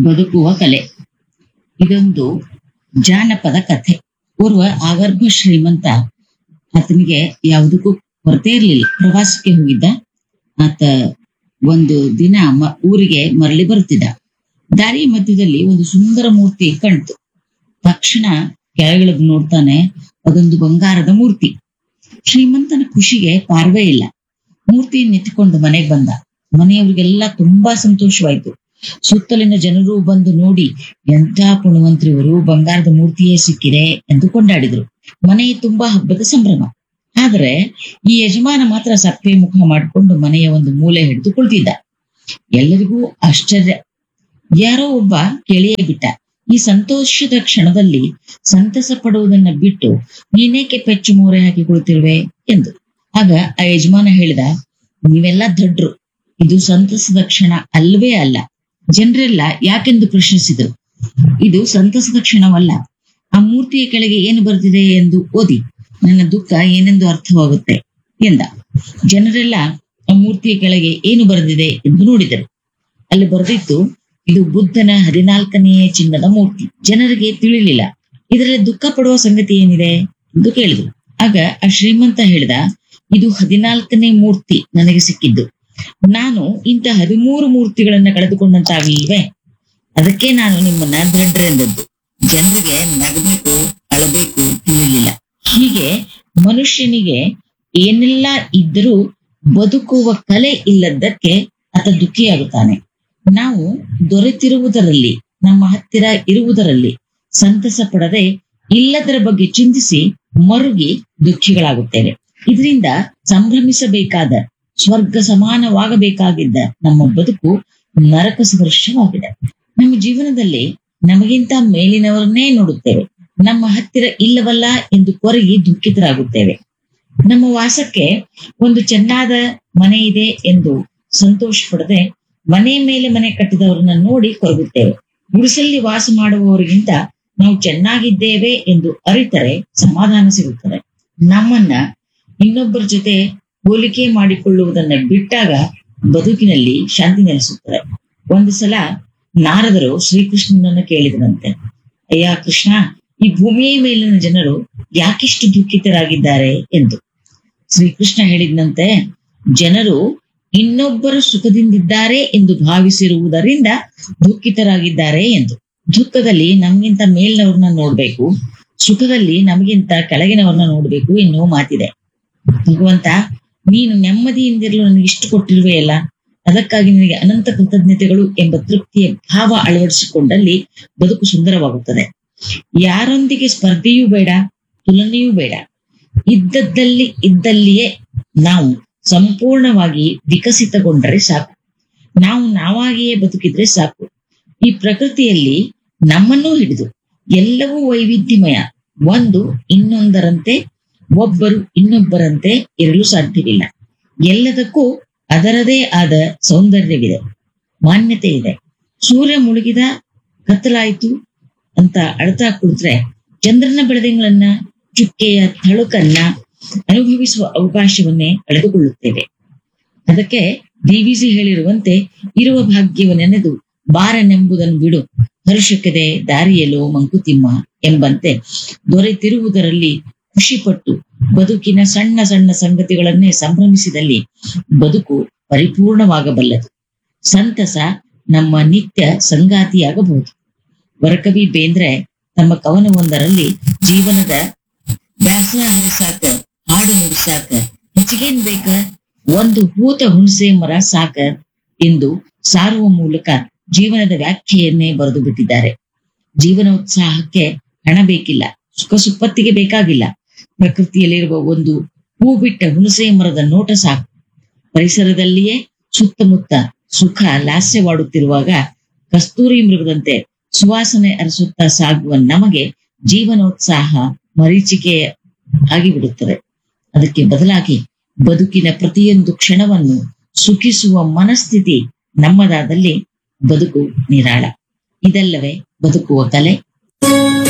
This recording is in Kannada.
ಬದುಕುವ ಕಲೆ ಇದೊಂದು ಜಾನಪದ ಕಥೆ ಪೂರ್ವ ಆಗರ್ಭ ಶ್ರೀಮಂತ ಆತನಿಗೆ ಯಾವುದಕ್ಕೂ ಕೊರತೆ ಇರ್ಲಿಲ್ಲ ಪ್ರವಾಸಕ್ಕೆ ಹೋಗಿದ್ದ ಆತ ಒಂದು ದಿನ ಮ- ಊರಿಗೆ ಮರಳಿ ಬರುತ್ತಿದ್ದ ದಾರಿ ಮಧ್ಯದಲ್ಲಿ ಒಂದು ಸುಂದರ ಮೂರ್ತಿ ಕಾಣ್ತು ತಕ್ಷಣ ಕೆಳಗಿಳಿದು ನೋಡ್ತಾನೆ ಅದೊಂದು ಬಂಗಾರದ ಮೂರ್ತಿ ಶ್ರೀಮಂತನ ಖುಷಿಗೆ ಪಾರ್ವೇ ಇಲ್ಲ ಮೂರ್ತಿಯನ್ನು ಎತ್ತಿಕೊಂಡು ಮನೆಗೆ ಬಂದ ಮನೆಯವರಿಗೆಲ್ಲ ತುಂಬಾ ಸಂತೋಷವಾಯ್ತು ಸುತ್ತಲಿನ ಜನರು ಬಂದು ನೋಡಿ ಎಂಥ ಪುಣವಂತರಿವರು ಬಂಗಾರದ ಮೂರ್ತಿಯೇ ಸಿಕ್ಕಿದೆ ಎಂದು ಕೊಂಡಾಡಿದ್ರು ಮನೆ ತುಂಬಾ ಹಬ್ಬದ ಸಂಭ್ರಮ ಆದ್ರೆ ಈ ಯಜಮಾನ ಮಾತ್ರ ಸಪ್ಪೆ ಮುಖ ಮಾಡಿಕೊಂಡು ಮನೆಯ ಒಂದು ಮೂಲೆ ಹಿಡಿದು ಕುಳಿತಿದ್ದ ಎಲ್ಲರಿಗೂ ಆಶ್ಚರ್ಯ ಯಾರೋ ಒಬ್ಬ ಕೆಳೆಯೇ ಬಿಟ್ಟ ಈ ಸಂತೋಷದ ಕ್ಷಣದಲ್ಲಿ ಸಂತಸ ಪಡುವುದನ್ನ ಬಿಟ್ಟು ನೀನೇಕೆ ಪೆಚ್ಚು ಮೂರೆ ಹಾಕಿ ಕುಳಿತಿರುವೆ ಎಂದು ಆಗ ಆ ಯಜಮಾನ ಹೇಳಿದ ನೀವೆಲ್ಲ ದಡ್ರು ಇದು ಸಂತಸದ ಕ್ಷಣ ಅಲ್ವೇ ಅಲ್ಲ ಜನರೆಲ್ಲ ಯಾಕೆಂದು ಪ್ರಶ್ನಿಸಿದರು ಇದು ಸಂತಸದ ಕ್ಷಣವಲ್ಲ ಆ ಮೂರ್ತಿಯ ಕೆಳಗೆ ಏನು ಬರೆದಿದೆ ಎಂದು ಓದಿ ನನ್ನ ದುಃಖ ಏನೆಂದು ಅರ್ಥವಾಗುತ್ತೆ ಎಂದ ಜನರೆಲ್ಲ ಆ ಮೂರ್ತಿಯ ಕೆಳಗೆ ಏನು ಬರೆದಿದೆ ಎಂದು ನೋಡಿದರು ಅಲ್ಲಿ ಬರೆದಿತ್ತು ಇದು ಬುದ್ಧನ ಹದಿನಾಲ್ಕನೆಯ ಚಿನ್ನದ ಮೂರ್ತಿ ಜನರಿಗೆ ತಿಳಿಲಿಲ್ಲ ಇದರಲ್ಲಿ ದುಃಖ ಪಡುವ ಸಂಗತಿ ಏನಿದೆ ಎಂದು ಕೇಳಿದ್ರು ಆಗ ಆ ಶ್ರೀಮಂತ ಹೇಳಿದ ಇದು ಹದಿನಾಲ್ಕನೇ ಮೂರ್ತಿ ನನಗೆ ಸಿಕ್ಕಿದ್ದು ನಾನು ಇಂಥ ಹದಿಮೂರು ಮೂರ್ತಿಗಳನ್ನ ಕಳೆದುಕೊಂಡಂತಾಗಿವೆ ಅದಕ್ಕೆ ನಾನು ನಿಮ್ಮನ್ನ ದಡ್ರೆಂದದ್ದು ಜನರಿಗೆ ನಗಬೇಕು ಅಳಬೇಕು ತಿಳಿಲಿಲ್ಲ ಹೀಗೆ ಮನುಷ್ಯನಿಗೆ ಏನೆಲ್ಲ ಇದ್ದರೂ ಬದುಕುವ ಕಲೆ ಇಲ್ಲದಕ್ಕೆ ಆತ ದುಃಖಿಯಾಗುತ್ತಾನೆ ನಾವು ದೊರೆತಿರುವುದರಲ್ಲಿ ನಮ್ಮ ಹತ್ತಿರ ಇರುವುದರಲ್ಲಿ ಸಂತಸ ಪಡದೆ ಇಲ್ಲದರ ಬಗ್ಗೆ ಚಿಂತಿಸಿ ಮರುಗಿ ದುಃಖಿಗಳಾಗುತ್ತೇವೆ ಇದರಿಂದ ಸಂಭ್ರಮಿಸಬೇಕಾದ ಸ್ವರ್ಗ ಸಮಾನವಾಗಬೇಕಾಗಿದ್ದ ನಮ್ಮ ಬದುಕು ನರಕ ಸದೃಶವಾಗಿದೆ ನಮ್ಮ ಜೀವನದಲ್ಲಿ ನಮಗಿಂತ ಮೇಲಿನವರನ್ನೇ ನೋಡುತ್ತೇವೆ ನಮ್ಮ ಹತ್ತಿರ ಇಲ್ಲವಲ್ಲ ಎಂದು ಕೊರಗಿ ದುಃಖಿತರಾಗುತ್ತೇವೆ ನಮ್ಮ ವಾಸಕ್ಕೆ ಒಂದು ಚೆನ್ನಾದ ಮನೆ ಇದೆ ಎಂದು ಸಂತೋಷ ಪಡದೆ ಮನೆ ಮೇಲೆ ಮನೆ ಕಟ್ಟಿದವರನ್ನ ನೋಡಿ ಕೊರಗುತ್ತೇವೆ ಗುಡಿಸಲ್ಲಿ ವಾಸ ಮಾಡುವವರಿಗಿಂತ ನಾವು ಚೆನ್ನಾಗಿದ್ದೇವೆ ಎಂದು ಅರಿತರೆ ಸಮಾಧಾನ ಸಿಗುತ್ತದೆ ನಮ್ಮನ್ನ ಇನ್ನೊಬ್ಬರ ಜೊತೆ ಹೋಲಿಕೆ ಮಾಡಿಕೊಳ್ಳುವುದನ್ನ ಬಿಟ್ಟಾಗ ಬದುಕಿನಲ್ಲಿ ಶಾಂತಿ ನೆಲೆಸುತ್ತದೆ ಒಂದು ಸಲ ನಾರದರು ಶ್ರೀಕೃಷ್ಣನನ್ನ ಕೇಳಿದರಂತೆ ಅಯ್ಯ ಕೃಷ್ಣ ಈ ಭೂಮಿಯ ಮೇಲಿನ ಜನರು ಯಾಕಿಷ್ಟು ದುಃಖಿತರಾಗಿದ್ದಾರೆ ಎಂದು ಶ್ರೀಕೃಷ್ಣ ಹೇಳಿದಂತೆ ಜನರು ಇನ್ನೊಬ್ಬರು ಸುಖದಿಂದಿದ್ದಾರೆ ಎಂದು ಭಾವಿಸಿರುವುದರಿಂದ ದುಃಖಿತರಾಗಿದ್ದಾರೆ ಎಂದು ದುಃಖದಲ್ಲಿ ನಮಗಿಂತ ಮೇಲಿನವ್ರನ್ನ ನೋಡ್ಬೇಕು ಸುಖದಲ್ಲಿ ನಮಗಿಂತ ಕೆಳಗಿನವ್ರನ್ನ ನೋಡ್ಬೇಕು ಎನ್ನುವ ಮಾತಿದೆ ಭಗವಂತ ನೀನು ನೆಮ್ಮದಿಯಿಂದಿರಲು ನನಗೆ ಇಷ್ಟು ಕೊಟ್ಟಿರುವೆಯಲ್ಲ ಅದಕ್ಕಾಗಿ ನಿನಗೆ ಅನಂತ ಕೃತಜ್ಞತೆಗಳು ಎಂಬ ತೃಪ್ತಿಯ ಭಾವ ಅಳವಡಿಸಿಕೊಂಡಲ್ಲಿ ಬದುಕು ಸುಂದರವಾಗುತ್ತದೆ ಯಾರೊಂದಿಗೆ ಸ್ಪರ್ಧೆಯೂ ಬೇಡ ತುಲನೆಯೂ ಬೇಡ ಇದ್ದದ್ದಲ್ಲಿ ಇದ್ದಲ್ಲಿಯೇ ನಾವು ಸಂಪೂರ್ಣವಾಗಿ ವಿಕಸಿತಗೊಂಡರೆ ಸಾಕು ನಾವು ನಾವಾಗಿಯೇ ಬದುಕಿದ್ರೆ ಸಾಕು ಈ ಪ್ರಕೃತಿಯಲ್ಲಿ ನಮ್ಮನ್ನೂ ಹಿಡಿದು ಎಲ್ಲವೂ ವೈವಿಧ್ಯಮಯ ಒಂದು ಇನ್ನೊಂದರಂತೆ ಒಬ್ಬರು ಇನ್ನೊಬ್ಬರಂತೆ ಇರಲು ಸಾಧ್ಯವಿಲ್ಲ ಎಲ್ಲದಕ್ಕೂ ಅದರದೇ ಆದ ಸೌಂದರ್ಯವಿದೆ ಮಾನ್ಯತೆ ಇದೆ ಸೂರ್ಯ ಮುಳುಗಿದ ಕತ್ತಲಾಯಿತು ಅಂತ ಅಳ್ತಾ ಕುಳಿತ್ರೆ ಚಂದ್ರನ ಬೆಳದಿಂಗಳನ್ನ ಚುಕ್ಕೆಯ ತಳುಕನ್ನ ಅನುಭವಿಸುವ ಅವಕಾಶವನ್ನೇ ಕಳೆದುಕೊಳ್ಳುತ್ತೇವೆ ಅದಕ್ಕೆ ಡಿವಿಸಿ ಹೇಳಿರುವಂತೆ ಇರುವ ಭಾಗ್ಯವನ್ನೆನೆದು ಬಾರನೆಂಬುದನ್ನು ಬಿಡು ಹರುಷಕ್ಕದೆ ದಾರಿಯಲ್ಲೋ ಮಂಕುತಿಮ್ಮ ಎಂಬಂತೆ ದೊರೆತಿರುವುದರಲ್ಲಿ ಖುಷಿಪಟ್ಟು ಬದುಕಿನ ಸಣ್ಣ ಸಣ್ಣ ಸಂಗತಿಗಳನ್ನೇ ಸಂಭ್ರಮಿಸಿದಲ್ಲಿ ಬದುಕು ಪರಿಪೂರ್ಣವಾಗಬಲ್ಲದು ಸಂತಸ ನಮ್ಮ ನಿತ್ಯ ಸಂಗಾತಿಯಾಗಬಹುದು ವರಕವಿ ಬೇಂದ್ರೆ ತಮ್ಮ ಕವನವೊಂದರಲ್ಲಿ ಜೀವನದ ಬ್ಯಾಸರ ಸಾಕ ಹಾಡು ನುಡಿ ಸಾಕ ಹೆಚ್ಚಿಗೇನ್ ಬೇಕ ಒಂದು ಹೂತ ಹುಣಸೆ ಮರ ಸಾಕ ಎಂದು ಸಾರುವ ಮೂಲಕ ಜೀವನದ ವ್ಯಾಖ್ಯೆಯನ್ನೇ ಬರೆದು ಬಿಟ್ಟಿದ್ದಾರೆ ಜೀವನೋತ್ಸಾಹಕ್ಕೆ ಹಣ ಬೇಕಿಲ್ಲ ಸುಖ ಸುಪ್ಪತ್ತಿಗೆ ಬೇಕಾಗಿಲ್ಲ ಪ್ರಕೃತಿಯಲ್ಲಿರುವ ಒಂದು ಹೂ ಬಿಟ್ಟ ಹುಣಸೆ ಮರದ ನೋಟ ಸಾಕು ಪರಿಸರದಲ್ಲಿಯೇ ಸುತ್ತಮುತ್ತ ಸುಖ ಲಾಸ್ಯವಾಡುತ್ತಿರುವಾಗ ಕಸ್ತೂರಿ ಮೃಗದಂತೆ ಸುವಾಸನೆ ಅರಸುತ್ತಾ ಸಾಗುವ ನಮಗೆ ಜೀವನೋತ್ಸಾಹ ಮರೀಚಿಕೆ ಆಗಿಬಿಡುತ್ತದೆ ಅದಕ್ಕೆ ಬದಲಾಗಿ ಬದುಕಿನ ಪ್ರತಿಯೊಂದು ಕ್ಷಣವನ್ನು ಸುಖಿಸುವ ಮನಸ್ಥಿತಿ ನಮ್ಮದಾದಲ್ಲಿ ಬದುಕು ನಿರಾಳ ಇದಲ್ಲವೇ ಬದುಕುವ ಕಲೆ